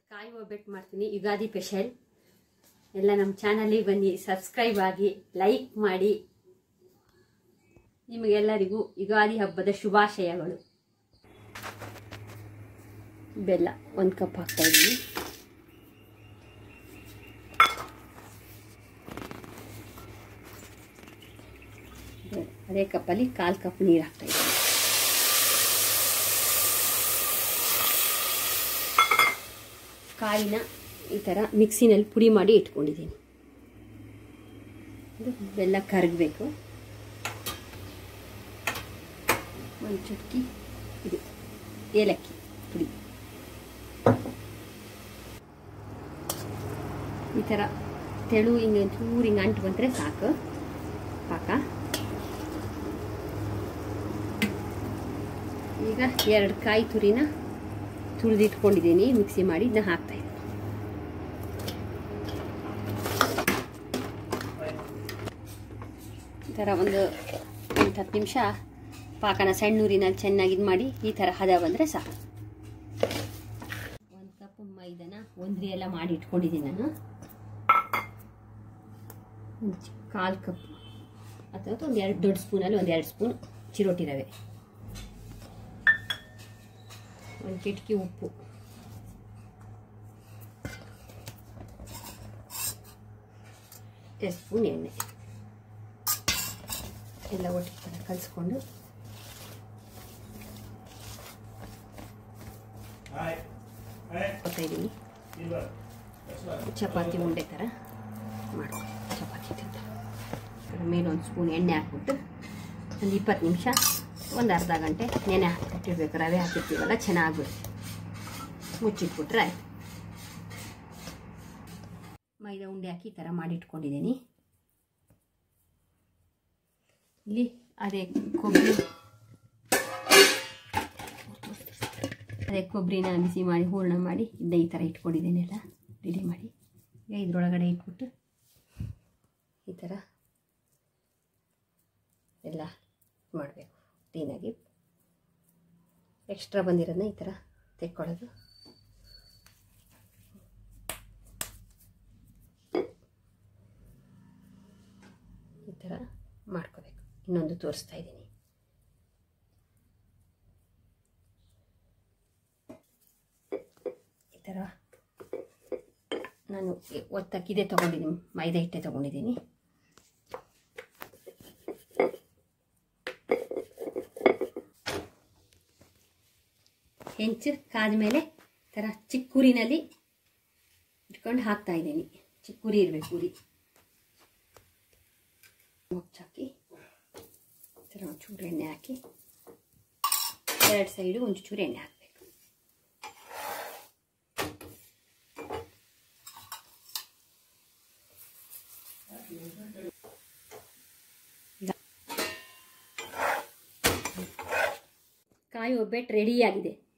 ಕಾಯಿ ಒಬ್ಬಟ್ಟು ಮಾಡ್ತೀನಿ ಯುಗಾದಿ ಸ್ಪೆಷಲ್ ಎಲ್ಲ ನಮ್ಮ ಚಾನಲಿಗೆ ಬನ್ನಿ ಸಬ್ಸ್ಕ್ರೈಬ್ ಆಗಿ ಲೈಕ್ ಮಾಡಿ ನಿಮಗೆಲ್ಲರಿಗೂ ಯುಗಾದಿ ಹಬ್ಬದ ಶುಭಾಶಯಗಳು ಬೆಲ್ಲ ಒಂದು ಕಪ್ ಹಾಕ್ತಾ ಇದ್ದೀನಿ ಅದೇ ಕಪ್ಪಲ್ಲಿ ಕಾಲು ಕಪ್ ನೀರು ಹಾಕ್ತಾ ಇದ್ದೀನಿ ಕಾಯಿನ ಈ ಥರ ಮಿಕ್ಸಿನಲ್ಲಿ ಪುಡಿ ಮಾಡಿ ಇಟ್ಕೊಂಡಿದ್ದೀನಿ ಇದು ಬೆಲ್ಲ ಕರಗಬೇಕು ಒಂದು ಚುಟ್ಕಿ ಇದು ಏಲಕ್ಕಿ ಪುಡಿ ಈ ಥರ ತೆಳು ಹಿಂಗೆ ಚೂರು ಹಿಂಗೆ ಅಂಟು ಬಂದರೆ ಸಾಕು ಪಾಕ ಈಗ ಎರಡು ಕಾಯಿ ತುರಿನ ತುರಿದಿಟ್ಕೊಂಡಿದ್ದೀನಿ ಮಿಕ್ಸಿ ಮಾಡಿ ಇದನ್ನ ಹಾಕ್ತಾ ಇದ್ದೀನಿ ಈ ಥರ ಒಂದು ಎಂಟು ಹತ್ತು ನಿಮಿಷ ಪಾಕನ ಸಣ್ಣೂರಿನಲ್ಲಿ ಚೆನ್ನಾಗಿ ಇದು ಮಾಡಿ ಈ ಥರ ಹದ ಬಂದರೆ ಸಾಕು ಒಂದು ಕಪ್ ಮೈದನ ಒಂದ್ರಿ ಎಲ್ಲ ಮಾಡಿ ಇಟ್ಕೊಂಡಿದ್ದೀನಿ ನಾನು ಒಂದು ಕಾಲು ಕಪ್ ಅಥವಾ ಒಂದು ಎರಡು ದೊಡ್ಡ ಸ್ಪೂನಲ್ಲಿ ಒಂದು ಎರಡು ಸ್ಪೂನ್ ಚಿರೋಟಿ ರವೆ ಒಂದು ಚಿಟಕಿ ಉಪ್ಪು ಎರಡು ಸ್ಪೂನ್ ಎಣ್ಣೆ ಎಲ್ಲ ಒಟ್ಟಿಗೆ ಕಲಿಸ್ಕೊಂಡು ಇದ್ದೀನಿ ಚಪಾತಿ ಉಂಡೆ ಥರ ಮಾಡ್ಕೊಂಡು ಚಪಾತಿ ತಿಂತಾರೆ ಅದ್ರ ಮೇಲೆ ಒಂದು ಸ್ಪೂನ್ ಎಣ್ಣೆ ಹಾಕ್ಬಿಟ್ಟು ಒಂದು ಇಪ್ಪತ್ತು ನಿಮಿಷ ಒಂದು ಅರ್ಧ ಗಂಟೆ ನೆನೆ ಹಾಕಿಟ್ಟಿರ್ಬೇಕು ರವೆ ಹಾಕಿರ್ತೀವಲ್ಲ ಚೆನ್ನಾಗ್ಬಿಡುತ್ತೆ ಮುಚ್ಚಿಟ್ಬಿಟ್ರೆ ಆಯ್ತು ಮೈದಾ ಉಂಡೆ ಹಾಕಿ ಈ ಥರ ಮಾಡಿಟ್ಕೊಂಡಿದ್ದೀನಿ ಇಲ್ಲಿ ಅದೇ ಕೊಬ್ಬರಿ ಅದೇ ಕೊಬ್ಬರಿನ ಬಿಸಿ ಮಾಡಿ ಹೂರ್ಣ ಮಾಡಿ ಇದನ್ನ ಈ ಥರ ಇಟ್ಕೊಂಡಿದ್ದೀನಿ ಎಲ್ಲ ರೆಡಿ ಮಾಡಿ ಈಗ ಇದ್ರೊಳಗಡೆ ಇಟ್ಬಿಟ್ಟು ಈ ಥರ ಎಲ್ಲ ಮಾಡಬೇಕು ಕ್ಲೀನಾಗಿ ಎಕ್ಸ್ಟ್ರಾ ಬಂದಿರೋದನ್ನ ಈ ಥರ ತೆಕ್ಕೊಳ್ಳೋದು ಈ ಥರ ಮಾಡ್ಕೋಬೇಕು ಇನ್ನೊಂದು ತೋರಿಸ್ತಾ ಇದ್ದೀನಿ ಈ ಥರ ನಾನು ಒತ್ತಕ್ಕಿದೆ ತೊಗೊಂಡಿದ್ದೀನಿ ಮೈದಾ ಹಿಟ್ಟೆ ತೊಗೊಂಡಿದ್ದೀನಿ ಹೆಂಚು ಕಾದ್ಮೇಲೆ ಈ ಥರ ಚಿಕ್ಕೂರಿನಲ್ಲಿ ಇಟ್ಕೊಂಡು ಹಾಕ್ತಾ ಇದ್ದೀನಿ ಚಿಕ್ಕೂರಿ ಇರಬೇಕು ಉರಿ ಮುಚ್ಚಾಕಿ ಈ ಥರ ಒಂಚೂರು ಎಣ್ಣೆ ಹಾಕಿ ಎರಡು ಸೈಡು ಒಂಚೂರು ಎಣ್ಣೆ ಹಾಕಬೇಕು ಕಾಯಿ ಒಬ್ಬಟ್ಟು ರೆಡಿಯಾಗಿದೆ